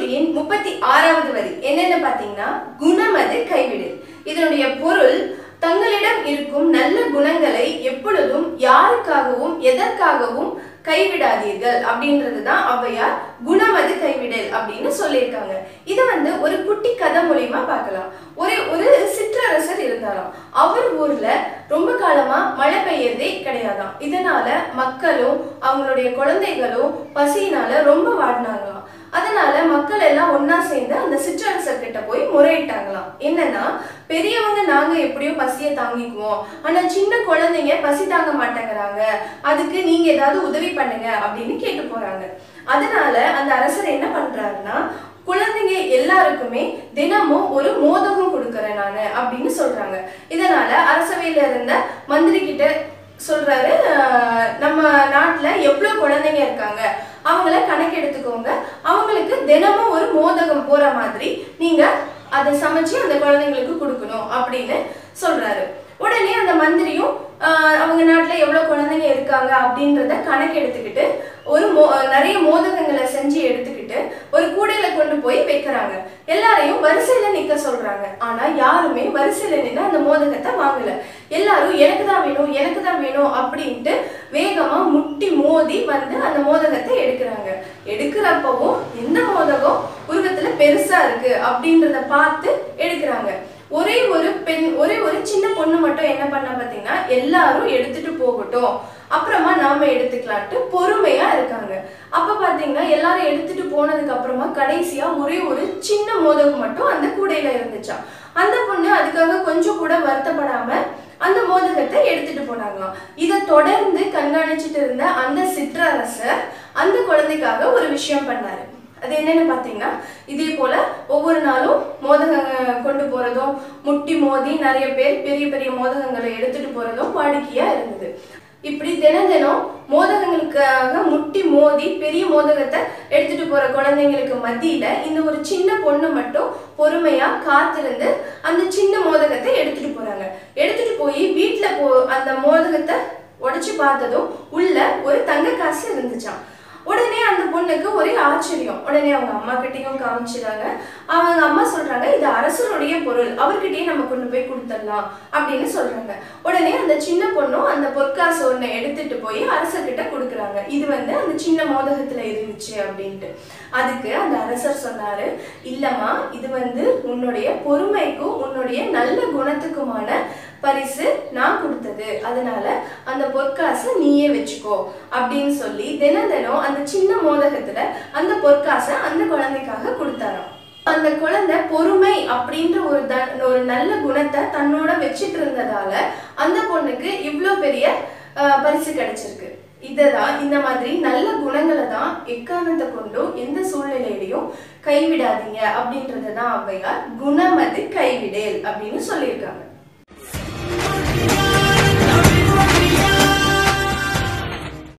செய்யுளின் முப்பத்தி ஆறாவது வரி என்னன்னு பாத்தீங்கன்னா குணமது கைவிடு இதனுடைய பொருள் தங்களிடம் இருக்கும் நல்ல குணங்களை எப்பொழுதும் யாருக்காகவும் எதற்காகவும் கைவிடாதீர்கள் அப்படின்றது தான் ஔவையார் குணமது கைவிடல் அப்படின்னு சொல்லியிருக்காங்க இதை வந்து ஒரு குட்டி கதை மூலியமா பார்க்கலாம் ஒரு ஒரு சிற்றரசர் இருந்தாராம் அவர் ஊர்ல ரொம்ப காலமா மழை பெய்யறதே கிடையாதாம் இதனால மக்களும் அவங்களுடைய குழந்தைகளும் பசியினால ரொம்ப வாடினாங்களாம் அதனால மக்கள் எல்லாம் ஒண்ணா சேர்ந்து அந்த சிற்றரசர் கிட்ட போய் முறையிட்டாங்களாம் என்னன்னா பெரியவங்க நாங்க எப்படியோ பசியை தாங்கிக்குவோம் ஆனா சின்ன குழந்தைங்க பசி தாங்க மாட்டேங்கிறாங்க அதுக்கு நீங்க ஏதாவது உதவி பண்ணுங்க அப்படின்னு கேட்டு போறாங்க அதனால அந்த அரசர் என்ன பண்றாருன்னா குழந்தைங்க எல்லாருக்குமே தினமும் ஒரு மோதகம் கொடுக்கறேன் நானு அப்படின்னு சொல்றாங்க இதனால அரசவையில இருந்த மந்திரி கிட்ட சொல்றாரு "ஆஹ், நம்ம நாட்டுல எவ்வளவு குழந்தைங்க இருக்காங்க அவங்கள கணக்கு எடுத்துக்கோங்க அவங்களுக்கு தினமும் ஒரு மோதகம் போற மாதிரி நீங்க அதை சமைச்சு அந்த குழந்தைங்களுக்கு கொடுக்கணும் அப்படின்னு சொல்றாரு உடனே அந்த மந்திரியும் ஆஹ், அவங்க நாட்டுல எவ்வளவு குழந்தைங்க இருக்காங்க அப்படின்றத கணக்கு எடுத்துக்கிட்டு ஒரு மோ நிறைய மோதகங்களை செஞ்சு எடுத்துக்கிட்டு ஒரு கூடையில கொண்டு போய் வைக்கிறாங்க எல்லாரையும் வரிசையில நிக்க சொல்றாங்க ஆனா யாருமே வரிசையில நின்று அந்த மோதகத்தை வாங்கல எல்லாரும் எனக்கு தான் வேணும் எனக்கு தான் வேணும் அப்படின்ட்டு வேகமா முட்டி மோதி வந்து அந்த மோதகத்தை எடுக்கிறாங்க எடுக்கிறப்பவும் எந்த மோதகம் உருவத்துல பெருசா இருக்கு அப்படின்றத பார்த்து எடுக்கிறாங்க ஒரே ஒரு பெண் ஒரே ஒரு சின்ன பொண்ணு மட்டும் என்ன பண்ண பாத்தீங்கன்னா எல்லாரும் எடுத்துட்டு போகட்டும் அப்புறமா நாம எடுத்துக்கலான்ட்டு பொறுமையா இருக்காங்க அப்ப பாத்தீங்கன்னா எல்லாரும் எடுத்துட்டு போனதுக்கு அப்புறமா கடைசியா ஒரே ஒரு சின்ன மோதகம் மட்டும் அந்த கூடையில இருந்துச்சாம் அந்த பொண்ணு அதுக்காக கொஞ்சம் கூட வருத்தப்படாம அந்த மோதகத்தை எடுத்துட்டு போனாங்களாம் இதை தொடர்ந்து கண்காணிச்சுட்டு இருந்த அந்த சிற்றரசர் அந்த குழந்தைக்காக ஒரு விஷயம் பண்ணாரு அது என்னன்னு பார்த்தீங்கன்னா இதே போல ஒவ்வொரு நாளும் மோதகம் கொண்டு போறதும் முட்டி மோதி நிறைய பேர் பெரிய பெரிய மோதகங்களை எடுத்துட்டு போறதும் வாடிக்கையா இருந்தது இப்படி தினம் தினம் மோதகங்களுக்காக முட்டி மோதி பெரிய மோதகத்தை எடுத்துட்டு போற குழந்தைங்களுக்கு மத்தியில இந்த ஒரு சின்ன பொண்ணு மட்டும் பொறுமையா காத்திருந்து அந்த சின்ன மோதகத்தை எடுத்துட்டு போறாங்க எடுத்துட்டு போய் வீட்டுல போ அந்த மோதகத்தை உடைச்சு பார்த்ததும் உள்ள ஒரு தங்க காசு இருந்துச்சாம் உடனே அந்த பொண்ணுக்கு ஒரே ஆச்சரியம் உடனே அவங்க அம்மா கிட்டயும் காமிச்சிடாங்க அவங்க அம்மா சொல்றாங்க இது அரசருடைய பொருள் அவர்கிட்டயே நம்ம கொண்டு போய் கொடுத்துடலாம் அப்படின்னு சொல்றாங்க உடனே அந்த சின்ன பொண்ணும் அந்த பொற்காசு ஒண்ணை எடுத்துட்டு போய் அரசர்கிட்ட கொடுக்குறாங்க இது வந்து அந்த சின்ன மோதகத்துல இருந்துச்சு அப்படின்ட்டு அதுக்கு அந்த அரசர் சொன்னாரு இல்லம்மா இது வந்து உன்னுடைய பொறுமைக்கும் உன்னுடைய நல்ல குணத்துக்குமான பரிசு நான் கொடுத்தது அதனால அந்த பொற்காசை நீயே வச்சுக்கோ அப்படின்னு சொல்லி தினம் தினம் அந்த சின்ன மோதகத்துல அந்த பொற்காசை அந்த குழந்தைக்காக கொடுத்தாராம் அந்த குழந்தை பொறுமை அப்படின்ற ஒரு த ஒரு நல்ல குணத்தை தன்னோட வச்சிட்டு இருந்ததால அந்த பொண்ணுக்கு இவ்வளோ பெரிய அஹ், பரிசு கிடைச்சிருக்கு இததான் இந்த மாதிரி நல்ல குணங்களை தான் எக்காரணத்தை கொண்டும் எந்த சூழ்நிலையிலையும் கைவிடாதீங்க அப்படின்றத தான் ஔவையார் குணமது கைவிடேல் அப்படின்னு சொல்லியிருக்காங்க